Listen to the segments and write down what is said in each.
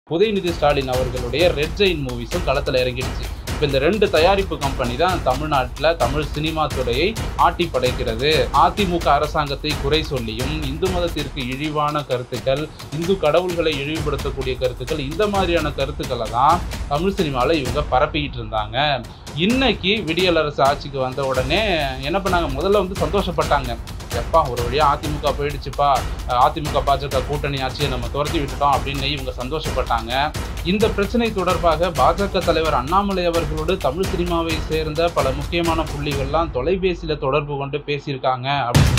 உதயநிதி ஸ்டாலின் அவர்களுடைய red giant மூவிஸும் களத்தில் இறங்கிடுச்சு இப்போ இந்த ரெண்டு தயாரிப்பு கம்பெனி தான் தமிழ்நாட்டில் தமிழ் சினிமா துறையை ஆட்டி படைக்கிறது அதிமுக அரசாங்கத்தை குறை சொல்லியும் இந்து மதத்திற்கு இழிவான கருத்துக்கள் இந்து கடவுள்களை இழிவுபடுத்தக்கூடிய கருத்துக்கள் இந்த மாதிரியான கருத்துக்களை தான் தமிழ் சினிமாவில் இவங்க பரப்பிக்கிட்டு இருந்தாங்க இன்னைக்கு விடியல் அரசு ஆட்சிக்கு வந்த உடனே என்ன பண்ணாங்க முதல்ல வந்து சந்தோஷப்பட்டாங்க எப்பா ஒரு வழியாக அதிமுக போயிடுச்சுப்பா அதிமுக பாஜக கூட்டணி ஆட்சியை நம்ம துரத்தி விட்டுட்டோம் அப்படின்னு இவங்க சந்தோஷப்பட்டாங்க இந்த பிரச்சனை தொடர்பாக பாஜக தலைவர் அண்ணாமலை அவர்களோடு தமிழ் சினிமாவை சேர்ந்த பல முக்கியமான புள்ளிகள்லாம் தொலைபேசியில் தொடர்பு கொண்டு பேசியிருக்காங்க அப்படி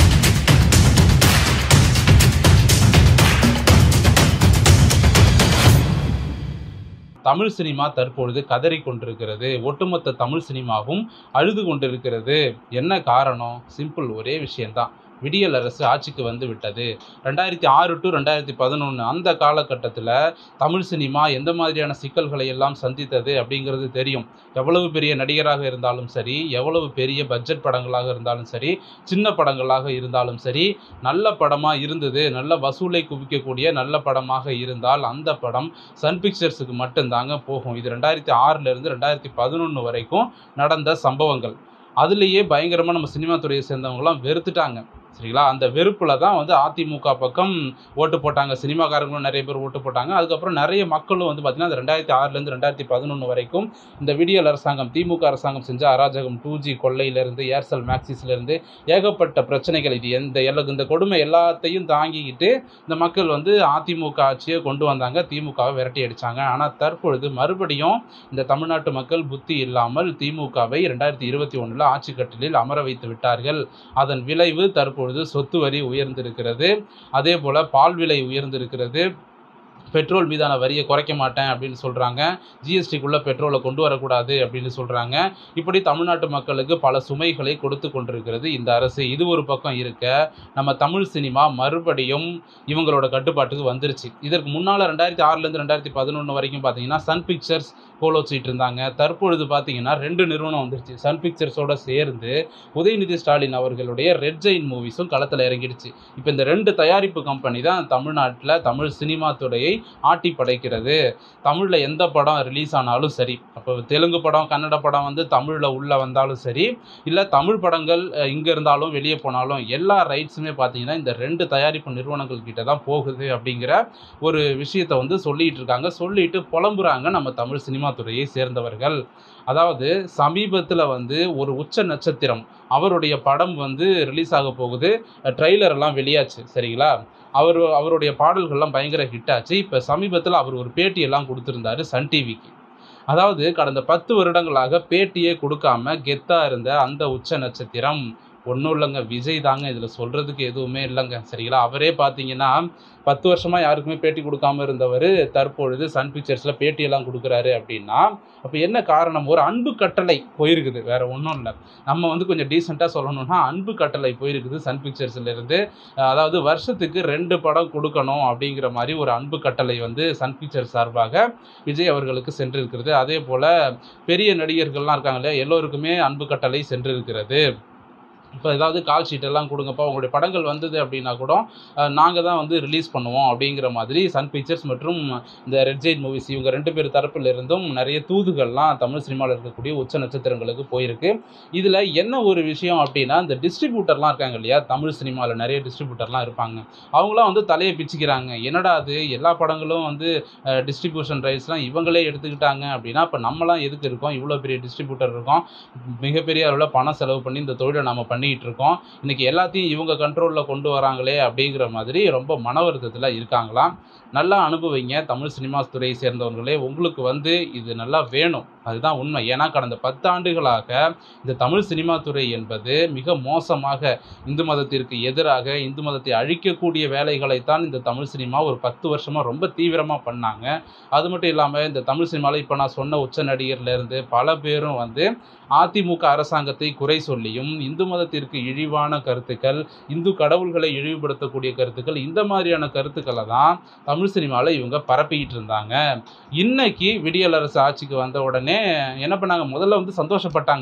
தமிழ் சினிமா தற்பொழுது கதறி கொண்டிருக்கிறது ஒட்டுமொத்த தமிழ் சினிமாவும் அழுது கொண்டிருக்கிறது என்ன காரணம் சிம்பிள் ஒரே விஷயம்தான் விடியல் அரசு ஆட்சிக்கு வந்து விட்டது ரெண்டாயிரத்தி ஆறு டு ரெண்டாயிரத்தி பதினொன்று அந்த காலகட்டத்தில் தமிழ் சினிமா எந்த மாதிரியான சிக்கல்களை எல்லாம் சந்தித்தது அப்படிங்கிறது தெரியும் எவ்வளவு பெரிய நடிகராக இருந்தாலும் சரி எவ்வளவு பெரிய பட்ஜெட் படங்களாக இருந்தாலும் சரி சின்ன படங்களாக இருந்தாலும் சரி நல்ல படமாக இருந்தது நல்ல வசூலை குவிக்கக்கூடிய நல்ல படமாக இருந்தால் அந்த படம் சன் பிக்சர்ஸுக்கு மட்டும்தாங்க போகும் இது ரெண்டாயிரத்தி ஆறுலேருந்து ரெண்டாயிரத்தி பதினொன்று வரைக்கும் நடந்த சம்பவங்கள் அதுலேயே பயங்கரமாக நம்ம சினிமா துறையை சேர்ந்தவங்களாம் வெறுத்துட்டாங்க சரிங்களா அந்த வெறுப்பில் தான் வந்து அதிமுக பக்கம் ஓட்டு போட்டாங்க சினிமாக்காரங்களும் நிறைய பேர் ஓட்டு போட்டாங்க அதுக்கப்புறம் நிறைய மக்களும் வந்து பார்த்திங்கன்னா அந்த ரெண்டாயிரத்தி ஆறுலேருந்து ரெண்டாயிரத்தி பதினொன்று வரைக்கும் இந்த விடியல் அரசாங்கம் திமுக அரசாங்கம் செஞ்ச அராஜகம் டூ ஜி கொள்ளையிலேருந்து ஏர்செல் மேக்சிஸ்லேருந்து ஏகப்பட்ட பிரச்சனைகள் இது எந்த எல்லா இந்த கொடுமை எல்லாத்தையும் தாங்கிக்கிட்டு இந்த மக்கள் வந்து அதிமுக ஆட்சியை கொண்டு வந்தாங்க திமுகவை விரட்டி அடித்தாங்க ஆனால் தற்பொழுது மறுபடியும் இந்த தமிழ்நாட்டு மக்கள் புத்தி இல்லாமல் திமுகவை ரெண்டாயிரத்தி இருபத்தி ஒன்றில் ஆட்சி கட்டிலில் அமர வைத்து விட்டார்கள் அதன் விளைவு தற்பொழுது சொத்து வரி உயர்ந்திருக்கிறது அதே போல் பால் விலை உயர்ந்திருக்கிறது பெட்ரோல் மீதான வரியை குறைக்க மாட்டேன் அப்படின்னு சொல்கிறாங்க ஜிஎஸ்டிக்குள்ளே பெட்ரோலை கொண்டு வரக்கூடாது அப்படின்னு சொல்கிறாங்க இப்படி தமிழ்நாட்டு மக்களுக்கு பல சுமைகளை கொடுத்து கொண்டிருக்கிறது இந்த அரசு இது ஒரு பக்கம் இருக்க நம்ம தமிழ் சினிமா மறுபடியும் இவங்களோட கட்டுப்பாட்டுக்கு வந்துருச்சு இதற்கு முன்னால் ரெண்டாயிரத்தி ஆறுலேருந்து ரெண்டாயிரத்தி பதினொன்று வரைக்கும் பார்த்தீங்கன்னா சன் பிக்சர்ஸ் கோல் வச்சுட்டு இருந்தாங்க தற்பொழுது பார்த்தீங்கன்னா ரெண்டு நிறுவனம் வந்துருச்சு சன் பிக்சர்ஸோட சேர்ந்து உதயநிதி ஸ்டாலின் அவர்களுடைய ரெட் ஜெயின் மூவிஸும் களத்தில் இறங்கிடுச்சு இப்போ இந்த ரெண்டு தயாரிப்பு கம்பெனி தான் தமிழ்நாட்டில் தமிழ் சினிமா துறையை ஆட்டி படைக்கிறது தமிழில் எந்த படம் ரிலீஸ் ஆனாலும் சரி அப்போ தெலுங்கு படம் கன்னட படம் வந்து தமிழில் உள்ளே வந்தாலும் சரி இல்லை தமிழ் படங்கள் இங்கே இருந்தாலும் வெளியே போனாலும் எல்லா ரைட்ஸுமே பார்த்தீங்கன்னா இந்த ரெண்டு தயாரிப்பு நிறுவனங்கள் கிட்ட தான் போகுது அப்படிங்கிற ஒரு விஷயத்தை வந்து சொல்லிட்டு இருக்காங்க சொல்லிட்டு புலம்புறாங்க நம்ம தமிழ் சினிமா துறையை சேர்ந்தவர்கள் அதாவது சமீபத்தில் வந்து ஒரு உச்ச நட்சத்திரம் அவருடைய படம் வந்து ரிலீஸ் ஆக போகுது ட்ரெய்லர் எல்லாம் வெளியாச்சு சரிங்களா அவர் அவருடைய பாடல்கள்லாம் பயங்கர ஹிட் ஆச்சு இப்போ சமீபத்தில் அவர் ஒரு பேட்டியெல்லாம் கொடுத்துருந்தாரு சன் டிவிக்கு அதாவது கடந்த பத்து வருடங்களாக பேட்டியே கொடுக்காம கெத்தாக இருந்த அந்த உச்ச நட்சத்திரம் ஒன்றும் இல்லைங்க விஜய் தாங்க இதில் சொல்கிறதுக்கு எதுவுமே இல்லைங்க சரிங்களா அவரே பார்த்தீங்கன்னா பத்து வருஷமாக யாருக்குமே பேட்டி கொடுக்காம இருந்தவர் தற்பொழுது சன் பிக்சர்ஸில் பேட்டியெல்லாம் கொடுக்குறாரு அப்படின்னா அப்போ என்ன காரணம் ஒரு அன்பு கட்டளை போயிருக்குது வேற ஒன்றும் இல்லை நம்ம வந்து கொஞ்சம் டீசெண்டாக சொல்லணும்னா அன்பு கட்டளை போயிருக்குது சன் பிக்சர்ஸ்லேருந்து அதாவது வருஷத்துக்கு ரெண்டு படம் கொடுக்கணும் அப்படிங்கிற மாதிரி ஒரு அன்பு கட்டளை வந்து சன் பிக்சர்ஸ் சார்பாக விஜய் அவர்களுக்கு சென்றிருக்கிறது அதே போல் பெரிய நடிகர்கள்லாம் இருக்காங்க இல்லையா எல்லோருக்குமே அன்பு கட்டளை சென்றிருக்கிறது இப்போ ஏதாவது கால் ஷீட் எல்லாம் கொடுங்கப்பா உங்களுடைய படங்கள் வந்தது அப்படின்னா கூட நாங்கள் தான் வந்து ரிலீஸ் பண்ணுவோம் அப்படிங்கிற மாதிரி சன் பிக்சர்ஸ் மற்றும் இந்த ரெட் ஜெயின் மூவிஸ் இவங்க ரெண்டு பேர் தரப்பில் இருந்தும் நிறைய தூதுகள்லாம் தமிழ் சினிமாவில் இருக்கக்கூடிய உச்ச நட்சத்திரங்களுக்கு போயிருக்கு இதில் என்ன ஒரு விஷயம் அப்படின்னா இந்த டிஸ்ட்ரிபியூட்டர்லாம் இருக்காங்க இல்லையா தமிழ் சினிமாவில் நிறைய டிஸ்ட்ரிபியூட்டர்லாம் இருப்பாங்க அவங்களாம் வந்து தலையை பிச்சுக்கிறாங்க என்னடா அது எல்லா படங்களும் வந்து டிஸ்ட்ரிபியூஷன் ரைட்ஸ்லாம் இவங்களே எடுத்துக்கிட்டாங்க அப்படின்னா இப்போ நம்மலாம் எதுக்கு இருக்கோம் இவ்வளோ பெரிய டிஸ்ட்ரிபியூட்டர் இருக்கோம் மிகப்பெரிய அளவில் பணம் செலவு பண்ணி இந்த தொழிலை நம்ம பண்ணிக்கிட்டு இருக்கோம் இன்றைக்கி எல்லாத்தையும் இவங்க கண்ட்ரோலில் கொண்டு வராங்களே அப்படிங்கிற மாதிரி ரொம்ப மன வருத்தத்தில் இருக்காங்களாம் நல்லா அனுபவிங்க தமிழ் சினிமா துறையை சேர்ந்தவர்களே உங்களுக்கு வந்து இது நல்லா வேணும் அதுதான் உண்மை ஏன்னா கடந்த பத்தாண்டுகளாக இந்த தமிழ் சினிமா துறை என்பது மிக மோசமாக இந்து மதத்திற்கு எதிராக இந்து மதத்தை அழிக்கக்கூடிய வேலைகளைத்தான் இந்த தமிழ் சினிமா ஒரு பத்து வருஷமாக ரொம்ப தீவிரமாக பண்ணாங்க அது மட்டும் இல்லாமல் இந்த தமிழ் சினிமாவில் இப்போ நான் சொன்ன உச்ச நடிகர்லேருந்து பல பேரும் வந்து அதிமுக அரசாங்கத்தை குறை சொல்லியும் இந்து மதத்திற்கு இழிவான கருத்துக்கள் இந்து கடவுள்களை இழிவுபடுத்தக்கூடிய கருத்துக்கள் இந்த மாதிரியான கருத்துக்களை தான் தமிழ் சினிமாவில் இவங்க பரப்பிக்கிட்டு இருந்தாங்க இன்னைக்கு விடியல் அரசு ஆட்சிக்கு வந்த உடனே என்ன பண்ணாங்க முதல்ல வந்து சந்தோஷப்பட்டாங்க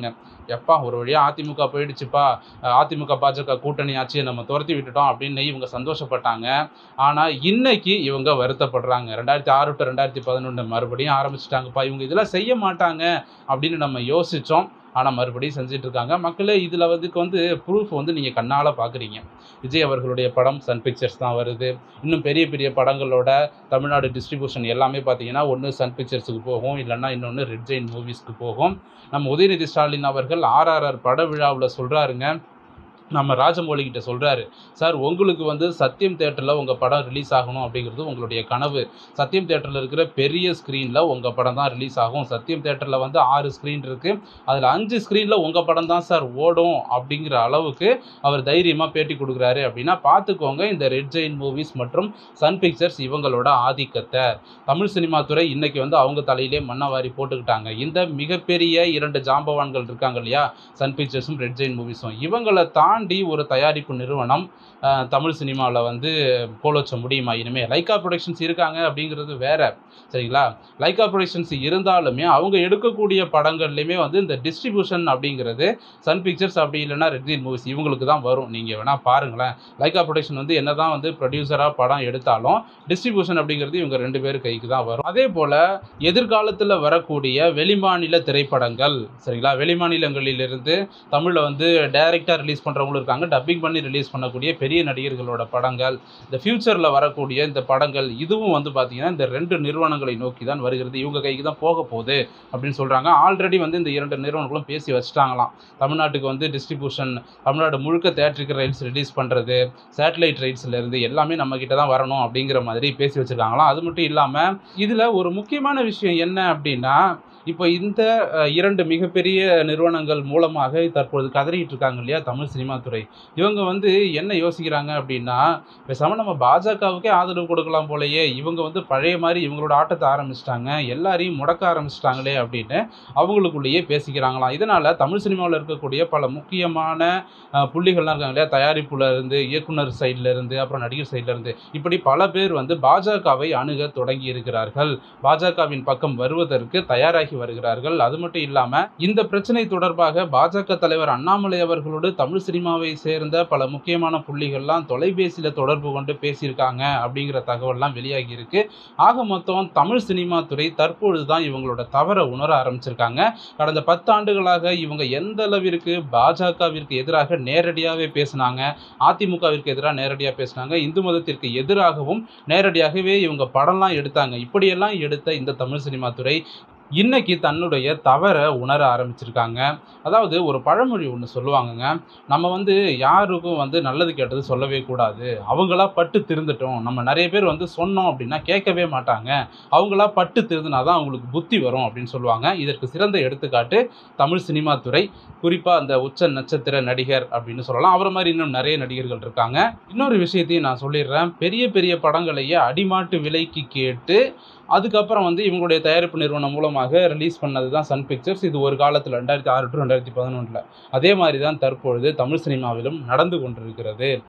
எப்பா ஒரு வழியாக அதிமுக போயிடுச்சுப்பா அஹ் அதிமுக பாஜக கூட்டணி ஆச்சு நம்ம துரத்தி விட்டுட்டோம் அப்படின்னு இவங்க சந்தோஷப்பட்டாங்க ஆனால் இன்னைக்கு இவங்க வருத்தப்படுறாங்க ரெண்டாயிரத்தி ஆறு டு ரெண்டாயிரத்தி பதினொன்று மறுபடியும் ஆரம்பிச்சிட்டாங்கப்பா இவங்க இதெல்லாம் செய்ய மாட்டாங்க அப்படின்னு நம்ம யோசித்தோம் ஆனால் மறுபடியும் செஞ்சுட்டு இருக்காங்க மக்களே இதில் வந்துக்கு வந்து ப்ரூஃப் வந்து நீங்கள் கண்ணால் பார்க்குறீங்க விஜய் அவர்களுடைய படம் சன் பிக்சர்ஸ் தான் வருது இன்னும் பெரிய பெரிய படங்களோட தமிழ்நாடு டிஸ்ட்ரிபியூஷன் எல்லாமே பார்த்தீங்கன்னா ஒன்று சன் பிக்சர்ஸுக்கு போகும் இல்லைன்னா இன்னொன்று ரெட் ஜெயின் மூவிஸ்க்கு போகும் நம்ம உதயநிதி ஸ்டாலின் அவர்கள் ஆர்ஆர்ஆர் பட விழாவில் சொல்கிறாருங்க நம்ம ராஜமௌழி கிட்ட சொல்கிறாரு சார் உங்களுக்கு வந்து சத்யம் தேட்டரில் உங்கள் படம் ரிலீஸ் ஆகணும் அப்படிங்கிறது உங்களுடைய கனவு சத்யம் தேட்டரில் இருக்கிற பெரிய ஸ்க்ரீனில் உங்கள் படம் தான் ரிலீஸ் ஆகும் சத்யம் தேட்டரில் வந்து ஆறு ஸ்க்ரீன் இருக்குது அதில் அஞ்சு ஸ்க்ரீனில் உங்கள் படம் தான் சார் ஓடும் அப்படிங்கிற அளவுக்கு அவர் தைரியமாக பேட்டி கொடுக்குறாரு அப்படின்னா பார்த்துக்கோங்க இந்த ரெட் ஜெயின் மூவிஸ் மற்றும் சன் பிக்சர்ஸ் இவங்களோட ஆதிக்கத்தை தமிழ் சினிமா துறை இன்னைக்கு வந்து அவங்க தலையிலே மண்ணை வாரி போட்டுக்கிட்டாங்க இந்த மிகப்பெரிய இரண்டு ஜாம்பவான்கள் இருக்காங்க இல்லையா சன் பிக்சர்ஸும் ரெட் ஜெயின் மூவிஸும் இவங்களை தாண்டி ஒரு தயாரிப்பு நிறுவனம் அஹ், தமிழ் சினிமாவில் வந்து கோல் வச்ச முடியுமா இனிமேல் லைக்கா ப்ரொடக்ஷன்ஸ் இருக்காங்க அப்படிங்கிறது வேற சரிங்களா லைக்கா ப்ரொடக்ஷன்ஸ் இருந்தாலுமே அவங்க எடுக்கக்கூடிய படங்கள்லையுமே வந்து இந்த டிஸ்ட்ரிபியூஷன் அப்படிங்கிறது சன் பிக்சர்ஸ் அப்படி இல்லைன்னா ரெட் ஜெயின் மூவிஸ் இவங்களுக்கு தான் வரும் நீங்கள் வேணால் பாருங்களேன் லைக்கா ப்ரொடக்ஷன் வந்து என்ன தான் வந்து ப்ரொடியூசராக படம் எடுத்தாலும் டிஸ்ட்ரிபியூஷன் அப்படிங்கிறது இவங்க ரெண்டு பேர் கைக்கு தான் வரும் அதே போல் எதிர்காலத்தில் வரக்கூடிய வெளிமாநில திரைப்படங்கள் சரிங்களா வெளிமாநிலங்களிலிருந்து தமிழில் வந்து டைரெக்டாக ரிலீஸ் பண்ணுறவங்களும் இருக்காங்க டப்பிங் பண்ணி ரிலீஸ் பண்ணக்கூடிய பெரிய நடிகர்களோட படங்கள் இந்த ஃப்யூச்சரில் வரக்கூடிய இந்த படங்கள் இதுவும் வந்து பார்த்திங்கன்னா இந்த ரெண்டு நிறுவனங்களை நோக்கி தான் வருகிறது இவங்க கைக்கு தான் போக போகுது அப்படின்னு சொல்கிறாங்க ஆல்ரெடி வந்து இந்த இரண்டு நிறுவனங்களும் பேசி வச்சுட்டாங்களாம் தமிழ்நாட்டுக்கு வந்து டிஸ்ட்ரிபியூஷன் தமிழ்நாடு முழுக்க தேட்ரிக்கல் ரைட்ஸ் ரிலீஸ் பண்ணுறது சேட்டலைட் ரைட்ஸ்ல இருந்து எல்லாமே நம்ம கிட்ட தான் வரணும் அப்படிங்கிற மாதிரி பேசி வச்சிருக்காங்களாம் அது மட்டும் இல்லாமல் இதில் ஒரு முக்கியமான விஷயம் என்ன அப்படின்னா இப்போ இந்த அஹ், இரண்டு மிகப்பெரிய நிறுவனங்கள் மூலமாக தற்பொழுது கதறிட்டு இருக்காங்க இல்லையா தமிழ் சினிமா துறை இவங்க வந்து என்ன யோசிக்கிறாங்க அப்படின்னா பேசாமல் நம்ம பாஜகவுக்கே ஆதரவு கொடுக்கலாம் போலயே இவங்க வந்து பழைய மாதிரி இவங்களோட ஆட்டத்தை ஆரம்பிச்சிட்டாங்க எல்லாரையும் முடக்க ஆரம்பிச்சிட்டாங்களே அப்படின்னு அவங்களுக்குள்ளேயே பேசிக்கிறாங்களாம் இதனால் தமிழ் சினிமாவில் இருக்கக்கூடிய பல முக்கியமான அஹ், புள்ளிகள்லாம் இருக்காங்க இல்லையா தயாரிப்புல இருந்து இயக்குனர் சைடில் இருந்து அப்புறம் நடிகர் சைடில் இருந்து இப்படி பல பேர் வந்து பாஜகவை அணுக தொடங்கி இருக்கிறார்கள் பாஜகவின் பக்கம் வருவதற்கு தயாராகி வருகிறார்கள் அது மட்டும் இல்லாமல் இந்த பிரச்சனை தொடர்பாக பாஜக தலைவர் அண்ணாமலை அவர்களோடு தமிழ் சினிமாவை சேர்ந்த பல முக்கியமான புள்ளிகள்லாம் தொலைபேசியில் தொடர்பு கொண்டு பேசியிருக்காங்க அப்படிங்கிற தகவல்லாம் வெளியாகி இருக்கு ஆக மொத்தம் தமிழ் சினிமா துறை தற்பொழுது தான் இவங்களோட தவறை உணர ஆரம்பிச்சிருக்காங்க கடந்த பத்தாண்டுகளாக இவங்க எந்த அளவிற்கு பாஜகவிற்கு எதிராக நேரடியாகவே பேசினாங்க அதிமுகவிற்கு எதிராக நேரடியாக பேசினாங்க இந்து மதத்திற்கு எதிராகவும் நேரடியாகவே இவங்க படம்லாம் எடுத்தாங்க இப்படியெல்லாம் எடுத்த இந்த தமிழ் சினிமா துறை இன்னைக்கு தன்னுடைய தவறை உணர ஆரம்பிச்சிருக்காங்க அதாவது ஒரு பழமொழி ஒன்று சொல்லுவாங்கங்க நம்ம வந்து யாருக்கும் வந்து நல்லது கெட்டது சொல்லவே கூடாது அவங்களா பட்டு திருந்தட்டும் நம்ம நிறைய பேர் வந்து சொன்னோம் அப்படின்னா கேட்கவே மாட்டாங்க அவங்களா பட்டு திருந்தினா தான் அவங்களுக்கு புத்தி வரும் அப்படின்னு சொல்லுவாங்க இதற்கு சிறந்த எடுத்துக்காட்டு தமிழ் சினிமா துறை குறிப்பாக அந்த உச்ச நட்சத்திர நடிகர் அப்படின்னு சொல்லலாம் அவரை மாதிரி இன்னும் நிறைய நடிகர்கள் இருக்காங்க இன்னொரு விஷயத்தையும் நான் சொல்லிடுறேன் பெரிய பெரிய படங்களையே அடிமாட்டு விலைக்கு கேட்டு அதுக்கப்புறம் வந்து இவங்களுடைய தயாரிப்பு நிறுவனம் மூலமாக ரிலீஸ் பண்ணது தான் சன் பிக்சர்ஸ் இது ஒரு காலத்தில் ரெண்டாயிரத்தி ஆறு டு ரெண்டாயிரத்தி பதினொன்றில் அதே மாதிரி தான் தற்பொழுது தமிழ் சினிமாவிலும் நடந்து கொண்டிருக்கிறது